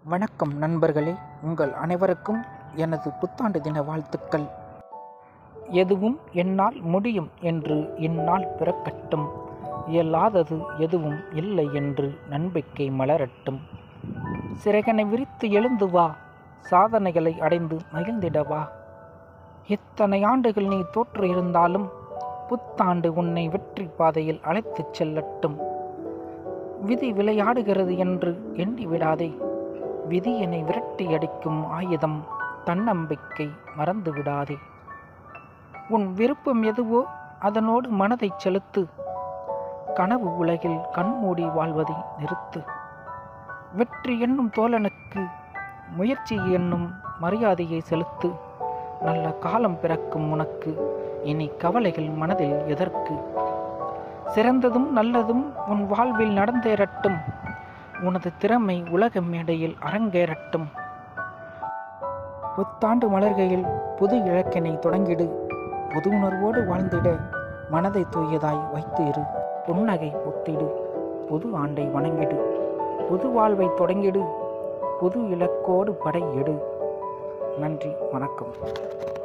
வணக்கம் நண்பர்களே உங்கள் அனைவருக்கும் எனது புத்தாண்டு தின வாழ்த்துக்கள் எதுவும் என்னால் முடியும் என்று இந்நாள் பிறக்கட்டும் இயலாதது எதுவும் இல்லை என்று நம்பிக்கை மலரட்டும் சிறகனை விரித்து எழுந்து வா சாதனைகளை அடைந்து மகிழ்ந்திட வா எத்தனை ஆண்டுகள் நீ தோற்று இருந்தாலும் புத்தாண்டு உன்னை வெற்றி பாதையில் அழைத்துச் செல்லட்டும் விதி விளையாடுகிறது என்று எண்ணி விடாதே விதி என்னை விரட்டி அடிக்கும் ஆயுதம் தன்னம்பிக்கை மறந்து விடாதே உன் விருப்பம் எதுவோ அதனோடு மனதைச் செலுத்து கனவு உலகில் கண்மூடி வாழ்வதை நிறுத்து வெற்றி என்னும் தோழனுக்கு முயற்சி என்னும் மரியாதையை செலுத்து நல்ல காலம் பிறக்கும் உனக்கு இனி கவலைகள் மனதில் எதற்கு சிறந்ததும் நல்லதும் உன் வாழ்வில் நடந்தேறட்டும் உனது திறமை உலக மேடையில் அரங்கேறட்டும் புத்தாண்டு மலர்கையில் புது இலக்கினை தொடங்கிடு புது உணர்வோடு வாழ்ந்திட மனதை தூயதாய் வைத்து இரு புன்னகை புத்திடு புது ஆண்டை வணங்கிடு புது வாழ்வை தொடங்கிடு புது இலக்கோடு படை எடு நன்றி வணக்கம்